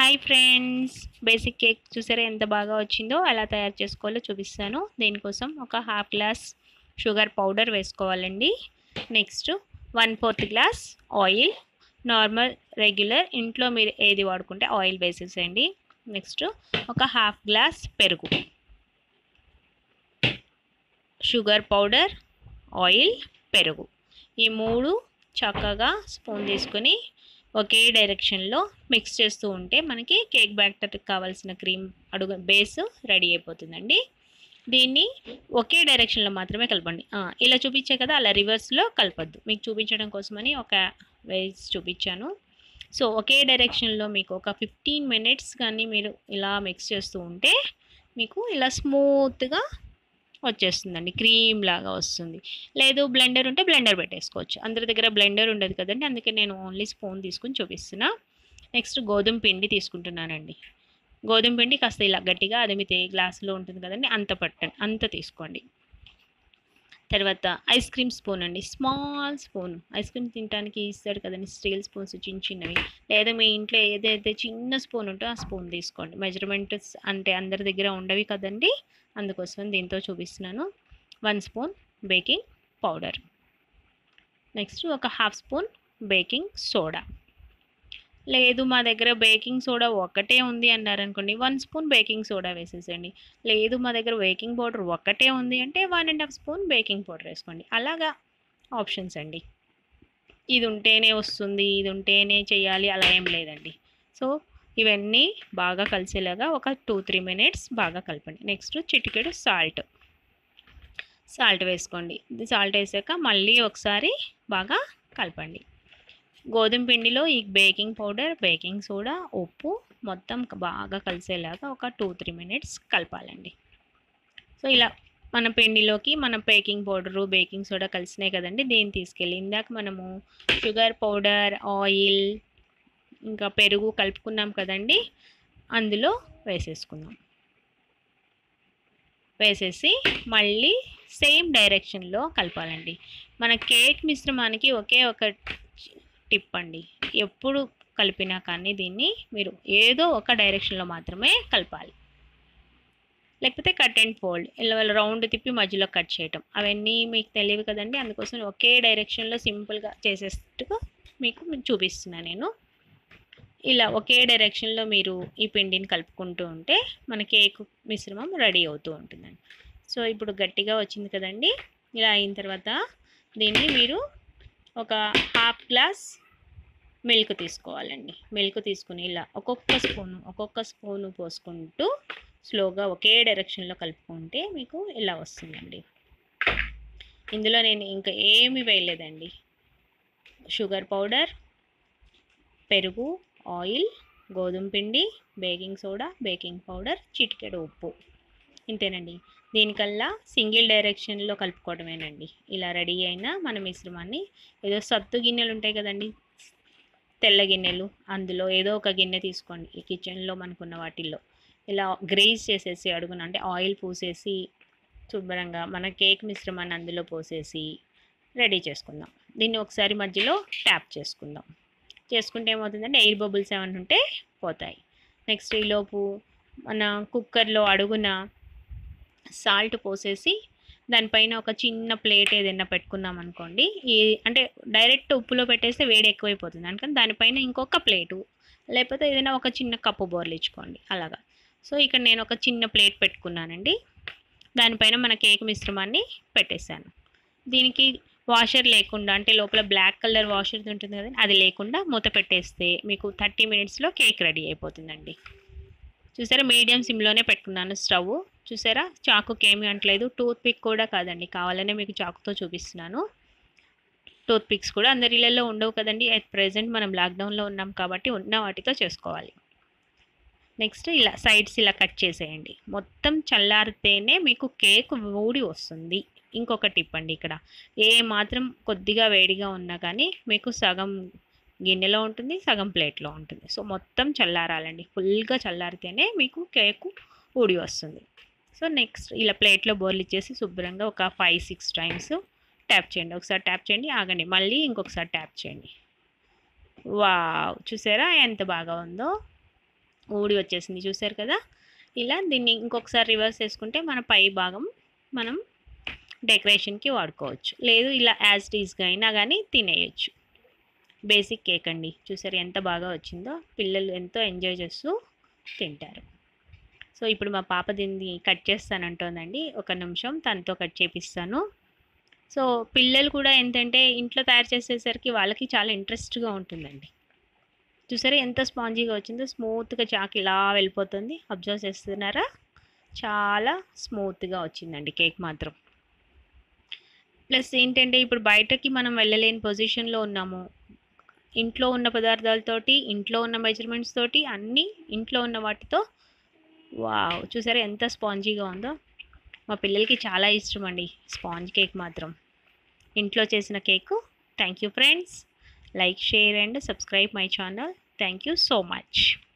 hi friends basic cake చూసారా ఎంత బాగా వచ్చిందో ఎలా తయారు చేసుకోవాలో చూపిస్తాను దీనికోసం ఒక హాఫ్ గ్లాస్ షుగర్ పౌడర్ వేసుకోవాలండి next one fourth glass oil normal regular ఇంట్లో మీరు ఏది వాడుకుంటే ఆయిల్ వేసేసేయండి నెక్స్ట్ ఒక హాఫ్ గ్లాస్ పెరుగు షుగర్ పౌడర్ ఆయిల్ పెరుగు ఈ మూడు చక్కగా స్పూన్ తీసుకొని ఒకే డైరెక్షన్లో మిక్స్ చేస్తూ ఉంటే మనకి కేక్ బ్యాటర్కి కావాల్సిన క్రీమ్ అడుగు బేస్ రెడీ అయిపోతుందండి దీన్ని ఒకే డైరెక్షన్లో మాత్రమే కలపండి ఆ, ఇలా చూపించే కదా అలా రివర్స్లో కలపద్దు మీకు చూపించడం కోసమని ఒక వేస్ చూపించాను సో ఒకే డైరెక్షన్లో మీకు ఒక ఫిఫ్టీన్ మినిట్స్ కానీ మీరు ఇలా మిక్స్ చేస్తూ ఉంటే మీకు ఇలా స్మూత్గా వచ్చేస్తుందండి క్రీమ్ లాగా వస్తుంది లేదు బ్లెండర్ ఉంటే బ్లెండర్ పెట్టేసుకోవచ్చు అందరి దగ్గర బ్లెండర్ ఉండదు కదండి అందుకే నేను ఓన్లీ స్పూన్ తీసుకుని చూపిస్తున్నా నెక్స్ట్ గోధుమ పిండి తీసుకుంటున్నానండి గోధుమ పిండి కాస్త ఇలా గట్టిగా అది మీ గ్లాసులో ఉంటుంది కదండి అంత పట్టండి అంత తీసుకోండి తర్వాత ఐస్ క్రీమ్ స్పూన్ అండి స్మాల్ స్పూన్ ఐస్ క్రీమ్ తినడానికి ఇస్తాడు కదండి స్టీల్ స్పూన్స్ చిన్న చిన్నవి లేదా మీ ఇంట్లో ఏదైతే చిన్న స్పూన్ ఉంటో ఆ స్పూన్ తీసుకోండి మెజర్మెంట్స్ అంటే అందరి దగ్గర ఉండవి కదండి అందుకోసం దీంతో చూపిస్తున్నాను one spoon baking powder next ఒక హాఫ్ స్పూన్ బేకింగ్ సోడా లేదు మా దగ్గర బేకింగ్ సోడా ఒక్కటే ఉంది అన్నారనుకోండి వన్ స్పూన్ బేకింగ్ సోడా వేసేసండి లేదు మా దగ్గర బేకింగ్ పౌడర్ ఒక్కటే ఉంది అంటే one and half spoon baking powder వేసుకోండి అలాగా ఆప్షన్స్ అండి ఇది ఉంటేనే వస్తుంది ఇది ఉంటేనే చేయాలి అలా ఏం లేదండి సో ఇవన్నీ బాగా కలిసేలాగా ఒక టూ త్రీ మినిట్స్ బాగా కలపండి నెక్స్ట్ చిటికెడు సాల్ట్ సాల్ట్ వేసుకోండి ఇది సాల్ట్ వేసాక మళ్ళీ ఒకసారి బాగా కలపండి గోధుమ పిండిలో ఈ బేకింగ్ పౌడర్ బేకింగ్ సోడా ఉప్పు మొత్తం బాగా కలిసేలాగా ఒక టూ త్రీ మినిట్స్ కలపాలండి సో ఇలా మన పిండిలోకి మన బేకింగ్ పౌడరు బేకింగ్ సోడా కలిసినాయి కదండి దీన్ని తీసుకెళ్ళి ఇందాక మనము షుగర్ పౌడర్ ఆయిల్ ఇంకా పెరుగు కలుపుకున్నాం కదండి అందులో వేసేసుకుందాం వేసేసి మళ్ళీ సేమ్ డైరెక్షన్లో కలపాలండి మన కేక్ మిశ్రమానికి ఒకే ఒక టిప్ అండి ఎప్పుడు కలిపినా కానీ దీన్ని మీరు ఏదో ఒక డైరెక్షన్లో మాత్రమే కలపాలి లేకపోతే కట్ అండ్ ఫోల్డ్ ఇలా రౌండ్ తిప్పి మధ్యలో కట్ చేయటం అవన్నీ మీకు తెలియదు కదండి అందుకోసం ఒకే డైరెక్షన్లో సింపుల్గా చేసేట్టుగా మీకు చూపిస్తున్నాను నేను ఇలా ఒకే డైరెక్షన్లో మీరు ఈ పిండిని కలుపుకుంటూ ఉంటే మన కేక్ మిశ్రమం రెడీ అవుతూ ఉంటుందండి సో ఇప్పుడు గట్టిగా వచ్చింది కదండి ఇలా అయిన తర్వాత దీన్ని మీరు ఒక హాఫ్ గ్లాస్ మిల్క్ తీసుకోవాలండి మిల్క్ తీసుకుని ఇలా ఒక్కొక్క స్పూను ఒక్కొక్క స్పూను పోసుకుంటూ స్లోగా ఒకే డైరెక్షన్లో కలుపుకుంటే మీకు ఇలా వస్తుందండి ఇందులో నేను ఇంకా ఏమి వేయలేదండి షుగర్ పౌడర్ పెరుగు ఆయిల్ గోధుమ పిండి బేకింగ్ సోడా బేకింగ్ పౌడర్ చిటికెడు ఉప్పు ఇంతేనండి దీనికల్లా సింగిల్ డైరెక్షన్లో కలుపుకోవడమేనండి ఇలా రెడీ అయిన మన మిశ్రమాన్ని ఏదో సత్తు గిన్నెలు ఉంటాయి కదండి తెల్ల గిన్నెలు అందులో ఏదో ఒక గిన్నె తీసుకోండి ఈ కిచెన్లో మనకున్న వాటిల్లో ఇలా గ్రేజ్ చేసేసి అడుగున అంటే ఆయిల్ పూసేసి శుభ్రంగా మన కేక్ మిశ్రమాన్ని అందులో పోసేసి రెడీ చేసుకుందాం దీన్ని ఒకసారి మధ్యలో ట్యాప్ చేసుకుందాం చేసుకుంటే ఏమవుతుందంటే ఎయిర్ బబుల్స్ ఏమైనా ఉంటే పోతాయి నెక్స్ట్ ఈలోపు మన కుక్కర్లో అడుగున సాల్ట్ పోసేసి దానిపైన ఒక చిన్న ప్లేట్ ఏదైనా పెట్టుకున్నాం అనుకోండి ఈ అంటే డైరెక్ట్ ఉప్పులో పెట్టేస్తే వేడి ఎక్కువైపోతుంది అందుకని దానిపైన ఇంకొక ప్లేటు లేకపోతే ఏదైనా ఒక చిన్న కప్పు బోర్లు ఇచ్చుకోండి అలాగా సో ఇక్కడ నేను ఒక చిన్న ప్లేట్ పెట్టుకున్నానండి దానిపైన మన కేక్ మిశ్రమాన్ని పెట్టేశాను దీనికి వాషర్ లేకుండా అంటే లోపల బ్లాక్ కలర్ వాషర్ ఉంటుంది కదా అది లేకుండా మూత పెట్టేస్తే మీకు థర్టీ మినిట్స్లో కేక్ రెడీ అయిపోతుందండి చూసారా మీడియం సిమ్లోనే పెట్టుకున్నాను స్టవ్ చూసారా చాకుకి ఏమీ అంటలేదు టూత్ పిక్ కూడా కాదండి కావాలనే మీకు చాకుతో చూపిస్తున్నాను టూత్ పిక్స్ కూడా అందరి ఇళ్ళల్లో ఉండవు కదండి అట్ ప్రజెంట్ మనం లాక్డౌన్లో ఉన్నాం కాబట్టి ఉన్న వాటితో చేసుకోవాలి నెక్స్ట్ ఇలా సైడ్స్ ఇలా కట్ చేసేయండి మొత్తం చల్లారితేనే మీకు కేక్ ఊడి వస్తుంది ఇంకొక టిప్ అండి ఇక్కడ ఏ మాత్రం కొద్దిగా వేడిగా ఉన్నా కానీ మీకు సగం గిన్నెలో ఉంటుంది సగం ప్లేట్లో ఉంటుంది సో మొత్తం చల్లారాలండి ఫుల్గా చల్లారితేనే మీకు కేకు ఊడి వస్తుంది సో నెక్స్ట్ ఇలా ప్లేట్లో బోర్లు ఇచ్చేసి శుభ్రంగా ఒక ఫైవ్ సిక్స్ టైమ్స్ ట్యాప్ చేయండి ఒకసారి ట్యాప్ చేయండి ఆగండి మళ్ళీ ఇంకొకసారి ట్యాప్ చేయండి వావ్ చూసారా ఎంత బాగా ఉందో ఊడి వచ్చేసింది చూసారు కదా ఇలా దీన్ని ఇంకొకసారి రివర్స్ చేసుకుంటే మన పై భాగం మనం డెకరేషన్కి వాడుకోవచ్చు లేదు ఇలా యాజ్ టీస్గా అయినా కానీ తినేయచ్చు బేసిక్ కేక్ అండి చూసారు ఎంత బాగా వచ్చిందో పిల్లలు ఎంతో ఎంజాయ్ చేస్తూ తింటారు సో ఇప్పుడు మా పాప దీన్ని కట్ చేస్తానంటోందండి ఒక నిమిషం తనతో కట్ చేపిస్తాను సో పిల్లలు కూడా ఏంటంటే ఇంట్లో తయారు చేసేసరికి వాళ్ళకి చాలా ఇంట్రెస్ట్గా ఉంటుందండి చూసారా ఎంత స్పాంజీగా వచ్చిందో స్మూత్గా చాక్ ఇలా వెళ్ళిపోతుంది అబ్జర్వ్ చేస్తున్నారా చాలా స్మూత్గా వచ్చిందండి కేక్ మాత్రం ప్లస్ ఏంటంటే ఇప్పుడు బయటకి మనం వెళ్ళలేని పొజిషన్లో ఉన్నాము ఇంట్లో ఉన్న పదార్థాలతోటి ఇంట్లో ఉన్న మెజర్మెంట్స్ తోటి అన్నీ ఇంట్లో ఉన్న వాటితో వావ్ చూసారా ఎంత స్పాంజీగా ఉందో మా పిల్లలకి చాలా ఇష్టం అండి స్పాంజ్ కేక్ మాత్రం ఇంట్లో చేసిన cake thank you friends like share and subscribe my channel thank you so much